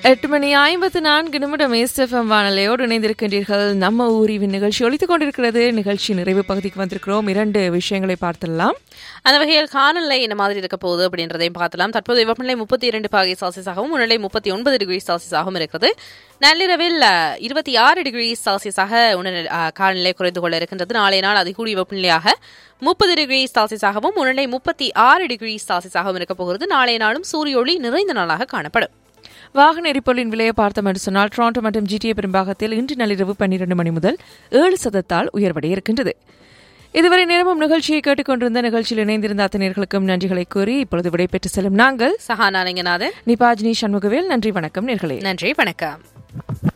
எட்டு மணி ஐம்பத்து நான்கு நிமிடம் எஸ்எஃப்எம் வானலையோடு இணைந்திருக்கின்றீர்கள் நம்ம ஊரிவின் நிகழ்ச்சி ஒழித்துக் கொண்டிருக்கிறது நிகழ்ச்சி நிறைவு பகுதிக்கு வந்திருக்கிறோம் இரண்டு விஷயங்களை பார்த்துடலாம் அந்த வகையில் காலநிலை என்ன மாதிரி இருக்க போகுது அப்படின்றதையும் பார்த்தலாம் தற்போது வெப்பநிலை முப்பத்தி இரண்டு பாகை செல்சியஸாகவும் முன்னிலை முப்பத்தி ஒன்பது டிகிரி செல்சியஸாகவும் இருக்கிறது நள்ளிரவில் இருபத்தி ஆறு டிகிரி செல்சியஸாக உணர் அஹ், காலநிலை குறைந்து கொள்ள இருக்கின்றது நாளைய நாள் அதிகூடிய வெப்பநிலையாக முப்பது டிகிரி செல்சியஸாகவும் முன்னிலை முப்பத்தி ஆறு டிகிரி செல்சியஸாகவும் இருக்க போகிறது நாளைய நாளும் சூரிய ஒளி நிறைந்த நாளாக காணப்படும் வாகன எரிபொருளின் விலையை பார்த்தோம் என்று சொன்னால் டொரண்டோ மற்றும் ஜிடிஏ பெரும்பாகத்தில் இன்று நள்ளிரவு பன்னிரண்டு மணி முதல் ஏழு சதத்தால் உயர்வடைய இருக்கின்றது இதுவரை நேரமும் நிகழ்ச்சியை கேட்டுக்கொண்டிருந்த நிகழ்ச்சியில் இணைந்திருந்த அத்தனையர்களுக்கும் நன்றிகளை கூறி இப்பொழுது விடைபெற்று செல்லும் நாங்கள் சஹானா ரங்கநாதன் நிபாஜினி சண்முகவேல் நன்றி வணக்கம் நேர்களே நன்றி வணக்கம்